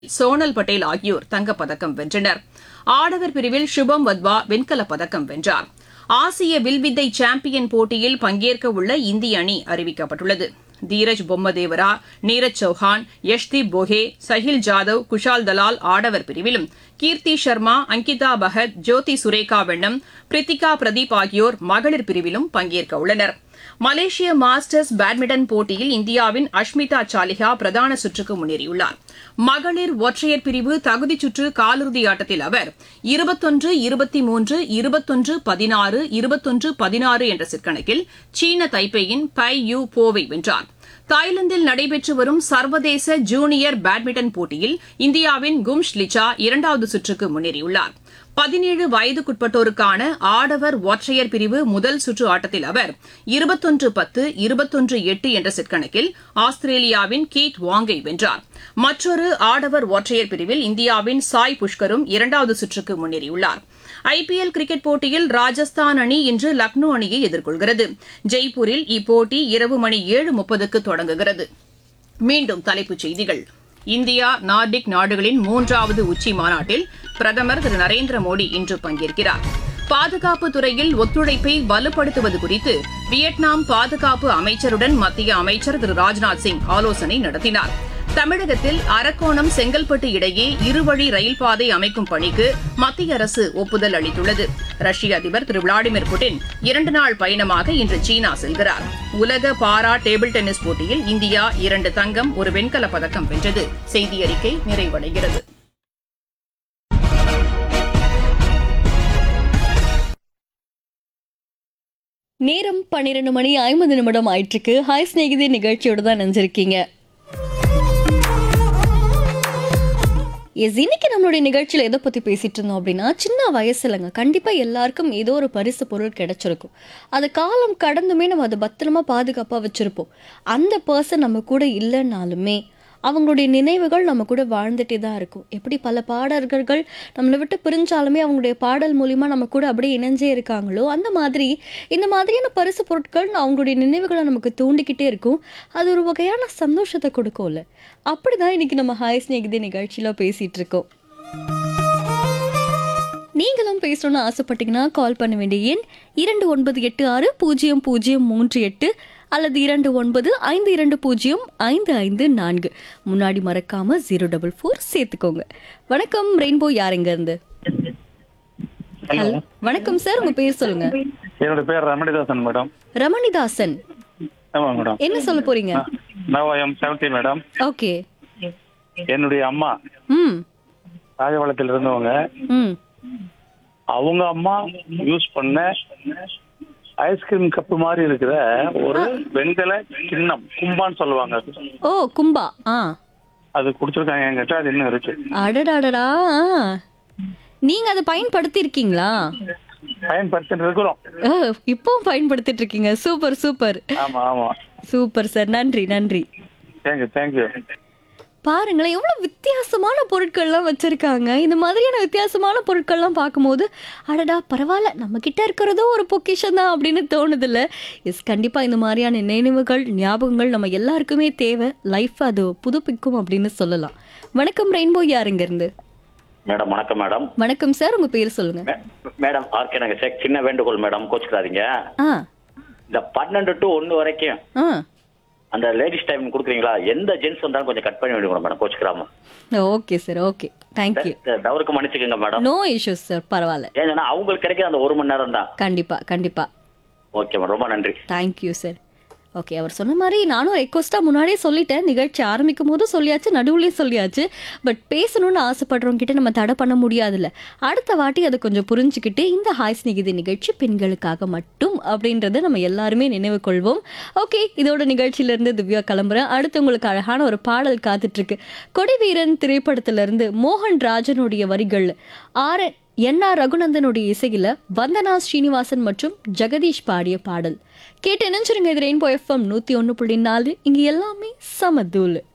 சோனல் பட்டேல் ஆகியோர் தங்கப்பதக்கம் வென்றனர் ஆடவர் பிரிவில் சுபம் வத்வா வெண்கலப் பதக்கம் வென்றார் ஆசிய வில்வித்தை சாம்பியன் போட்டியில் பங்கேற்க உள்ள இந்திய அணி அறிவிக்கப்பட்டுள்ளது தீரஜ் பொம்மதேவரா நீரஜ் சௌஹான் யஷ்தீப் போஹே சஹில் ஜாதவ் குஷால் தலால் ஆடவர் பிரிவிலும் கீர்த்தி சர்மா அங்கிதா பகத் ஜோதி சுரேகா வெண்ணம் பிரித்திகா பிரதீப் ஆகியோர் மகளிர் பிரிவிலும் பங்கேற்க உள்ளனர் மலேசிய மாஸ்டர்ஸ் பேட்மிண்டன் போட்டியில் இந்தியாவின் அஷ்மிதா சாலிஹா பிரதான சுற்றுக்கு முன்னேறியுள்ளார் மகளிர் ஒற்றையர் பிரிவு தகுதிச் சுற்று காலிறுதி ஆட்டத்தில் அவர் இருபத்தொன்று இருபத்தி மூன்று இருபத்தொன்று பதினாறு இருபத்தொன்று பதினாறு என்ற சிற்கணக்கில் சீன தைப்பேயின் பை யூ போவை வென்றார் தாய்லாந்தில் நடைபெற்று வரும் சர்வதேச ஜூனியர் பேட்மிண்டன் போட்டியில் இந்தியாவின் கும்ஷ் லிச்சா இரண்டாவது சுற்றுக்கு முன்னேறியுள்ளார் பதினேழு வயதுக்குட்பட்டோருக்கான ஆடவர் ஒற்றையர் பிரிவு முதல் சுற்று ஆட்டத்தில் அவர் இருபத்தொன்று பத்து இருபத்தொன்று எட்டு என்ற செட் கணக்கில் ஆஸ்திரேலியாவின் கீத் வாங்கை வென்றார் மற்றொரு ஆடவர் ஒற்றையர் பிரிவில் இந்தியாவின் சாய் புஷ்கரும் இரண்டாவது சுற்றுக்கு முன்னேறியுள்ளார் ஐபிஎல் கிரிக்கெட் போட்டியில் ராஜஸ்தான் அணி இன்று லக்னோ அணியை எதிர்கொள்கிறது ஜெய்ப்பூரில் இப்போட்டி இரவு மணி ஏழு முப்பதுக்கு தொடங்குகிறது மீண்டும் தலைப்புச் செய்திகள் இந்தியா நார்டிக் நாடுகளின் மூன்றாவது உச்சி மாநாட்டில் பிரதமர் திரு நரேந்திர மோடி இன்று பங்கேற்கிறார் பாதுகாப்பு துறையில் ஒத்துழைப்பை வலுப்படுத்துவது குறித்து வியட்நாம் பாதுகாப்பு அமைச்சருடன் மத்திய அமைச்சர் திரு ராஜ்நாத் சிங் ஆலோசனை நடத்தினார் தமிழகத்தில் அரக்கோணம் செங்கல்பட்டு இடையே இருவழி ரயில் பாதை அமைக்கும் பணிக்கு மத்திய அரசு ஒப்புதல் அளித்துள்ளது ரஷ்ய அதிபர் திரு விளாடிமிர் புட்டின் இரண்டு நாள் பயணமாக இன்று சீனா செல்கிறார் உலக பாரா டேபிள் டென்னிஸ் போட்டியில் இந்தியா இரண்டு தங்கம் ஒரு வெண்கலப் பதக்கம் வென்றது செய்தி அறிக்கை நிறைவடைகிறது நேரம் பன்னிரெண்டு மணி ஐம்பது நிமிடம் ஆயிட்டிருக்கு ஹாய் ஸ்நேகிதி நிகழ்ச்சியோட தான் நினைஞ்சிருக்கீங்க எஸ் இன்னைக்கு நம்மளுடைய நிகழ்ச்சியில் எதை பற்றி பேசிட்டு இருந்தோம் அப்படின்னா சின்ன வயசுலங்க கண்டிப்பாக எல்லாருக்கும் ஏதோ ஒரு பரிசு பொருள் கிடைச்சிருக்கும் அது காலம் கடந்துமே நம்ம அதை பத்திரமா பாதுகாப்பாக வச்சுருப்போம் அந்த பர்சன் நம்ம கூட இல்லைன்னாலுமே அவங்களுடைய நினைவுகள் நம்ம கூட வாழ்ந்துட்டே தான் இருக்கும் எப்படி பல பாடகர்கள் நம்மளை விட்டு பிரிஞ்சாலுமே அவங்களுடைய பாடல் மூலிமா நம்ம கூட அப்படியே இணைஞ்சே இருக்காங்களோ அந்த மாதிரி இந்த மாதிரியான பரிசு பொருட்கள் அவங்களுடைய நினைவுகளை நமக்கு தூண்டிக்கிட்டே இருக்கும் அது ஒரு வகையான சந்தோஷத்தை கொடுக்கும்ல அப்படிதான் இன்னைக்கு நம்ம ஹாய் ஸ்நேகிதி நிகழ்ச்சியில் பேசிட்டு இருக்கோம் நீங்களும் பேசணும்னு ஆசைப்பட்டீங்கன்னா கால் பண்ண வேண்டிய எண் இரண்டு ஒன்பது எட்டு ஆறு பூஜ்ஜியம் பூஜ்ஜியம் மூன்று எட்டு அல்லது இரண்டு ஒன்பது ஐந்து இரண்டு பூஜ்ஜியம் ஐந்து ஐந்து நான்கு முன்னாடி மறக்காம ஜீரோ டபுள் ஃபோர் சேர்த்துக்கோங்க வணக்கம் ரெயின்போ யாருங்க இருந்து ஹலோ வணக்கம் சார் உங்க பேர் சொல்லுங்க என்னோட பேர் ரமணிதாசன் மேடம் ரமணிதாசன் ஆமாம் மேடம் என்ன சொல்ல போறீங்க now M seventy madam okay என்னுடைய அம்மா ம் ராஜபாளையத்தில் இருந்தவங்க ம் அவங்க அம்மா யூஸ் பண்ண ஐஸ்கிரீம் கப்பு மாதிரி இருக்கிற ஒரு வெண்கல கிண்ணம் கும்பான்னு சொல்லுவாங்க அது. ஓ கும்பா ஆ அது குடிச்சிருக்காங்க என்கிட்ட அது இன்னும் இருக்கு அடடாடடா ஆ. நீங்க அதை பயன்படுத்தி இருக்கீங்களா பயன்படுத்திட்டு இருக்கிறோம் இப்பவும் பயன்படுத்திட்டு இருக்கீங்க சூப்பர் சூப்பர் ஆமா ஆமா சூப்பர் சார் நன்றி நன்றி தேங்க்யூ தேங்க்யூ பாருங்களேன் எவ்வளவு வித்தியாசமான பொருட்கள்லாம் வச்சிருக்காங்க இந்த மாதிரியான வித்தியாசமான பொருட்கள்லாம் பார்க்கும்போது அடடா பரவாயில்ல நம்ம கிட்ட இருக்கிறதோ ஒரு பொக்கிஷம் தான் அப்படின்னு தோணுதில்ல எஸ் கண்டிப்பா இந்த மாதிரியான நினைவுகள் ஞாபகங்கள் நம்ம எல்லாருக்குமே தேவை லைஃப் அது புதுப்பிக்கும் அப்படின்னு சொல்லலாம் வணக்கம் ரெயின்போ யாருங்க இருந்து மேடம் வணக்கம் மேடம் வணக்கம் சார் உங்க பேர் சொல்லுங்க மே- மேடம் ஆர்கே நாங்க சே- சின்ன வேண்டுகோள் மேடம் கோச்சுக்காதீங்க ஆ இந்த பன்னெண்டு டு ஒன்னு வரைக்கும் ஆ அந்த லேடிஸ் டைம் கொடுக்குறீங்களா எந்த ஜென்ஸ் வந்தாலும் கொஞ்சம் கட் பண்ணி விடுங்க மேடம் கோச்சுக்கிறாம ஓகே சார் ஓகே தேங்க்யூ தவறுக்கு மன்னிச்சுக்கோங்க மேடம் நோ இஷ்யூஸ் சார் பரவாயில்ல ஏன்னா அவங்களுக்கு கிடைக்கிற அந்த ஒரு மணி நேரம் தான் கண்டிப்பா கண்டிப்பா ஓகே மேடம் ரொம்ப நன்றி தேங்க்யூ சார் ஓகே அவர் சொன்ன மாதிரி நானும் ரெக்வஸ்ட்டாக முன்னாடியே சொல்லிட்டேன் நிகழ்ச்சி ஆரம்பிக்கும் போதும் சொல்லியாச்சு நடுவுலையும் சொல்லியாச்சு பட் பேசணும்னு ஆசைப்படுறவங்க கிட்ட நம்ம தடை பண்ண முடியாதுல்ல அடுத்த வாட்டி அதை கொஞ்சம் புரிஞ்சுக்கிட்டு இந்த ஹாய் ஸ்நேகிதி நிகழ்ச்சி பெண்களுக்காக மட்டும் அப்படின்றத நம்ம எல்லாருமே நினைவு கொள்வோம் ஓகே இதோட நிகழ்ச்சியிலேருந்து திவ்யா கிளம்புறேன் அடுத்து உங்களுக்கு அழகான ஒரு பாடல் காத்துட்ருக்கு கொடிவீரன் திரைப்படத்திலிருந்து மோகன் ராஜனுடைய வரிகள் ஆர் என் ஆர் ரகுநந்தனுடைய இசையில வந்தனா ஸ்ரீனிவாசன் மற்றும் ஜெகதீஷ் பாடிய பாடல் கேட்டு நினைச்சிருங்க இது ரெயின்போ எஃப்எம் நூத்தி ஒன்று புள்ளி நாலு இங்க எல்லாமே சமதூள்